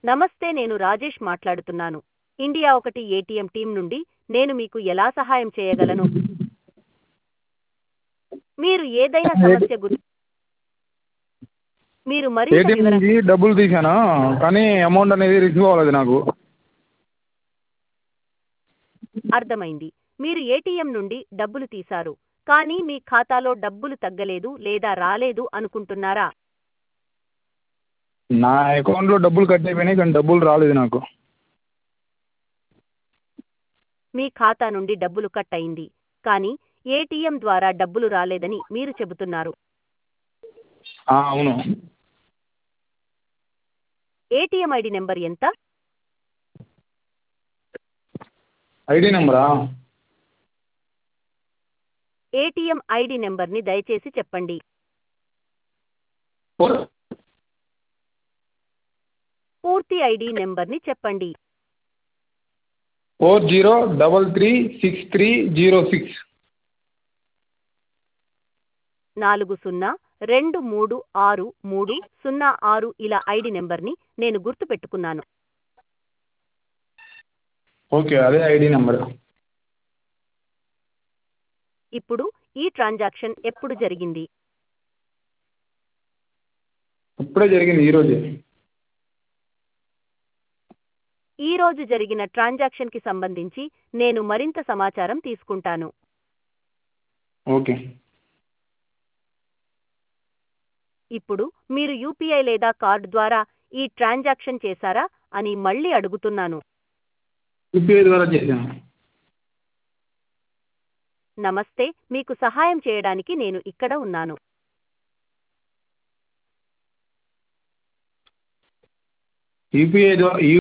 నమస్తే నేను రాజేష్ మాట్లాడుతున్నాను ఇండియా ఒకటి ఏటీఎం టీం నుండి నేను మీకు ఎలా సహాయం చేయగలను మీరు ఏదైనా సమస్య గురించి మీరు మరింత ఏటీఎం వివరంగా నుంచి డబ్బులు తీసాను కానీ అమౌంట్ అనేది రిసీవ్ అవ్వలేదు నాకు అర్థమైంది మీరు ఏటీఎం నుండి డబ్బులు తీశారు కానీ మీ ఖాతాలో డబ్బులు తగ్గలేదు లేదా రాలేదు అనుకుంటున్నారా నా అకౌంట్లో డబ్బులు కట్ అయిపోయినాయి కానీ డబ్బులు రాలేదు నాకు మీ ఖాతా నుండి డబ్బులు కట్ అయింది కానీ ఏటీఎం ద్వారా డబ్బులు రాలేదని మీరు చెబుతున్నారు ఆ, అవును ఏటీఎం ఐడి నెంబర్ ఎంత ఐడి నెంబరా ఏటీఎం ఐడి నెంబర్ని దయచేసి చెప్పండి ఫోర్ పూర్తి ఐడి నెంబర్ని చెప్పండి four zero double three six three zero six నాలుగు సున్నా రెండు మూడు ఆరు మూడు సున్నా ఆరు ఇలా ఐడి నెంబర్ని నేను గుర్తుపెట్టుకున్నాను ఓకే అదే ఐడి నెంబర్ ఇప్పుడు ఈ ట్రాన్సాక్షన్ ఎప్పుడు జరిగింది ఇప్పుడే జరిగింది ఈరోజే ఈ రోజు జరిగిన ట్రాన్సాక్షన్కి సంబంధించి నేను మరింత సమాచారం తీసుకుంటాను ఓకే ఇప్పుడు మీరు యూపీఐ లేదా కార్డు ద్వారా ఈ ట్రాన్సాక్షన్ చేశారా అని మళ్ళీ అడుగుతున్నాను యూపీఐ ద్వారా చేశాను నమస్తే మీకు సహాయం చేయడానికి నేను ఇక్కడ ఉన్నాను యూపీఐ ద్వారా